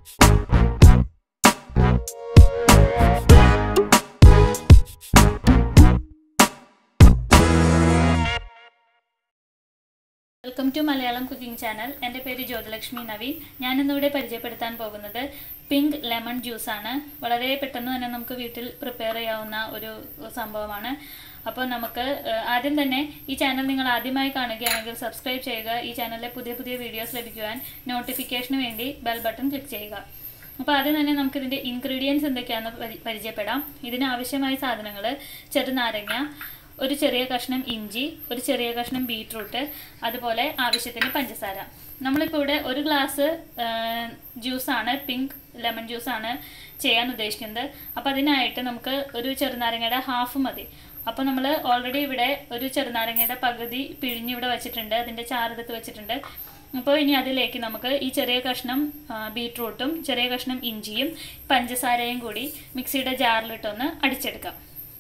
welcome to Malayalam cooking channel എൻ്റെ പേര് ജ്യോതിലക്ഷ്മി നവീൻ ഞാനിന്നിവിടെ പരിചയപ്പെടുത്താൻ പോകുന്നത് പിങ്ക് ലെമൺ ജ്യൂസ് ആണ് വളരെ പെട്ടെന്ന് തന്നെ നമുക്ക് വീട്ടിൽ പ്രിപ്പയർ ചെയ്യാവുന്ന ഒരു സംഭവമാണ് അപ്പോൾ നമുക്ക് ഏഹ്, ആദ്യം തന്നെ ഈ ചാനൽ നിങ്ങൾ ആദ്യമായി കാണുകയാണെങ്കിൽ സബ്സ്ക്രൈബ് ചെയ്യുക ഈ ചാനലിലെ പുതിയ പുതിയ വീഡിയോസ് ലഭിക്കുവാൻ നോട്ടിഫിക്കേഷന് വേണ്ടി ബെൽ ബട്ടൺ ക്ലിക്ക് ചെയ്യുക അപ്പോൾ ആദ്യം തന്നെ നമുക്ക് ഇതിൻ്റെ ഇൻഗ്രീഡിയൻസ് എന്തൊക്കെയാണെന്ന് പരി- പരിചയപ്പെടാം ഇതിന് ആവശ്യമായ സാധനങ്ങൾ ചെറുനാരങ്ങ ഒരു ചെറിയ കഷ്ണം ഇഞ്ചി ഒരു ചെറിയ കഷ്ണം ബീട്രൂട്ട് അതുപോലെ ആവശ്യത്തിന് പഞ്ചസാര നമ്മളിപ്പോൾ ഇവിടെ ഒരു ഗ്ലാസ് ജ്യൂസാണ് പിങ്ക് ലെമൺ ജ്യൂസാണ് ചെയ്യാൻ ഉദ്ദേശിക്കുന്നത് അപ്പോൾ അതിനായിട്ട് നമുക്ക് ഒരു ചെറുനാരങ്ങയുടെ ഹാഫ് മതി അപ്പോൾ നമ്മൾ ഓൾറെഡി ഇവിടെ ഒരു ചെറുനാരങ്ങയുടെ പകുതി പിഴിഞ്ഞിവിടെ വെച്ചിട്ടുണ്ട് അതിൻ്റെ ചാറെടുത്ത് വെച്ചിട്ടുണ്ട് അപ്പോൾ ഇനി അതിലേക്ക് നമുക്ക് ഈ ചെറിയ കഷ്ണം ആ, ബീട്രൂട്ടും ചെറിയ കഷ്ണം ഇഞ്ചിയും പഞ്ചസാരയും കൂടി മിക്സിയുടെ ജാറിലിട്ടൊന്ന് അടിച്ചെടുക്കാം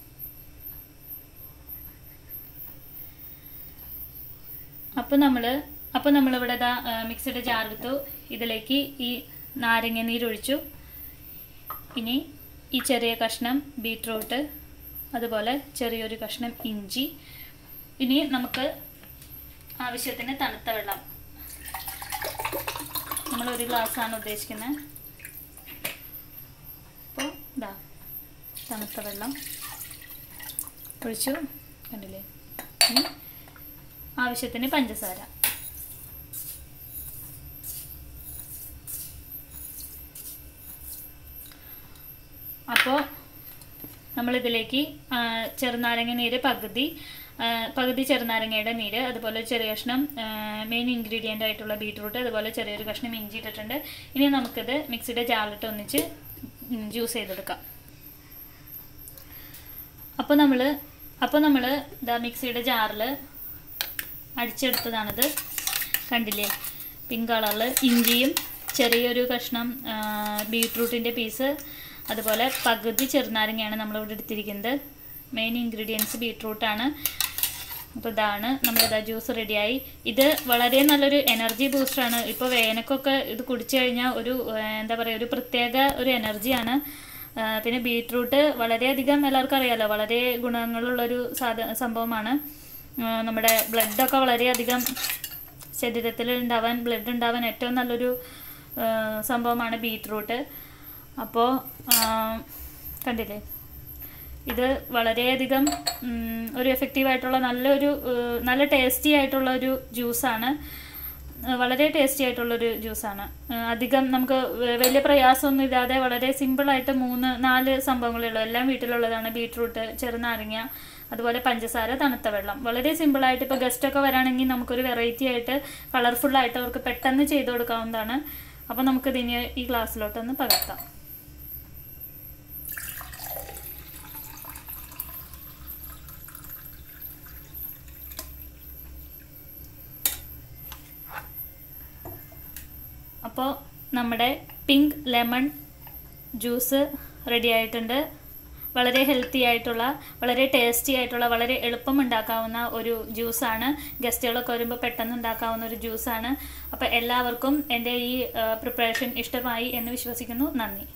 അപ്പോൾ നമ്മൾ അപ്പോൾ നമ്മളിവിടെ ഇതാ ആ, മിക്സിയുടെ ജാറെടുത്തു ഇതിലേക്ക് ഈ നാരങ്ങ നീരൊഴിച്ചു ഇനി ഈ ചെറിയ കഷ്ണം ബീട്രൂട്ട് അതുപോലെ ചെറിയൊരു കഷ്ണം ഇഞ്ചി ഇനി നമുക്ക് ആവശ്യത്തിന് തണുത്ത വെള്ളം നമ്മൾ ഒരു ഗ്ലാസ്സാണ് ഉദ്ദേശിക്കുന്നത് അപ്പോൾ ഇതാ തണുത്ത വെള്ളം ഒഴിച്ചു കണ്ടില്ലേ ഇനി ആവശ്യത്തിന് പഞ്ചസാര അപ്പോൾ നമ്മളിതിലേക്ക് ആ, ചെറുനാരങ്ങ നീര് പകുതി ആ, പകുതി ചെറുനാരങ്ങയുടെ നീര് അതുപോലെ ഒരു ചെറിയ കഷ്ണം മെയിൻ ഇൻഗ്രീഡിയൻ്റ് ആയിട്ടുള്ള ബീട്രൂട്ട് അതുപോലെ ചെറിയൊരു കഷ്ണം ഇഞ്ചി ഇട്ടിട്ടുണ്ട് ഇനി നമുക്കിത് മിക്സിയുടെ ജാറിലിട്ട് ഒന്നിച്ച് ജ്യൂസ് ചെയ്തെടുക്കാം അപ്പോൾ നമ്മൾ അപ്പോൾ നമ്മൾ ഇതാ മിക്സിയുടെ ജാറിൽ അടിച്ചെടുത്തതാണിത് കണ്ടില്ലേ പിങ്ക് കളറിൽ ഇഞ്ചിയും ചെറിയൊരു കഷ്ണം ബീട്രൂട്ടിൻ്റെ പീസ് അതുപോലെ പകുതി ചെറുനാരങ്ങയാണ് നമ്മളിവിടെ എടുത്തിരിക്കുന്നത് മെയിൻ ഇൻഗ്രീഡിയൻസ് ബീട്രൂട്ടാണ് അപ്പോൾ ഇതാണ് നമ്മളിതാ ജ്യൂസ് റെഡിയായി ഇത് വളരെ നല്ലൊരു എനർജി ബൂസ്റ്ററാണ് ഇപ്പോൾ വേനക്കൊക്കെ ഇത് കുടിച്ചു കഴിഞ്ഞാൽ ഒരു ആ, എന്താ പറയുക ഒരു പ്രത്യേക ഒരു എനർജിയാണ് ആ, പിന്നെ ബീട്രൂട്ട് വളരെയധികം എല്ലാവർക്കും അറിയാലോ വളരെ ഗുണങ്ങളുള്ളൊരു സാധ സംഭവമാണ് ആ, നമ്മുടെ ബ്ലഡൊക്കെ വളരെയധികം ശരീരത്തിൽ ഉണ്ടാവാൻ ബ്ലഡ് ഉണ്ടാവാൻ ഏറ്റവും നല്ലൊരു ആ, സംഭവമാണ് ബീട്രൂട്ട് അപ്പോൾ കണ്ടില്ലേ ഇത് വളരെയധികം ഉം, ഒരു എഫക്റ്റീവായിട്ടുള്ള നല്ലൊരു ഏഹ്, നല്ല ടേസ്റ്റി ആയിട്ടുള്ള ഒരു ജ്യൂസാണ് ഏഹ്, വളരെ ടേസ്റ്റി ആയിട്ടുള്ളൊരു ജ്യൂസാണ് ഏഹ്, അധികം നമുക്ക് വ- വലിയ പ്രയാസമൊന്നും ഇല്ലാതെ വളരെ സിമ്പിളായിട്ട് മൂന്ന് നാല് സംഭവങ്ങളേ ഉള്ളൂ എല്ലാം വീട്ടിലുള്ളതാണ് ബീട്രൂട്ട് ചെറുനാരങ്ങ അതുപോലെ പഞ്ചസാര തണുത്ത വെള്ളം വളരെ സിമ്പിളായിട്ട് ഇപ്പോൾ ഗസ്റ്റൊക്കെ വരാണെങ്കിൽ നമുക്കൊരു വെറൈറ്റി ആയിട്ട് കളർഫുള്ളായിട്ട് അവർക്ക് പെട്ടെന്ന് ചെയ്ത് കൊടുക്കാവുന്നതാണ് അപ്പോൾ നമുക്കിത് ഇനി ഈ ഗ്ലാസ്സിലോട്ടൊന്ന് പകർത്താം അപ്പോൾ നമ്മുടെ പിങ്ക് ലെമൺ ജ്യൂസ് റെഡി ആയിട്ടുണ്ട് വളരെ ഹെൽത്തി ആയിട്ടുള്ള വളരെ ടേസ്റ്റി ആയിട്ടുള്ള വളരെ എളുപ്പം ഉണ്ടാക്കാവുന്ന ഒരു ജ്യൂസാണ് ഗസ്റ്റുകളൊക്കെ വരുമ്പോൾ പെട്ടെന്ന് ഉണ്ടാക്കാവുന്ന ഒരു ജ്യൂസാണ് അപ്പോൾ എല്ലാവർക്കും എൻ്റെ ഈ പ്രിപ്പറേഷൻ ഇഷ്ടമായി എന്ന് വിശ്വസിക്കുന്നു നന്ദി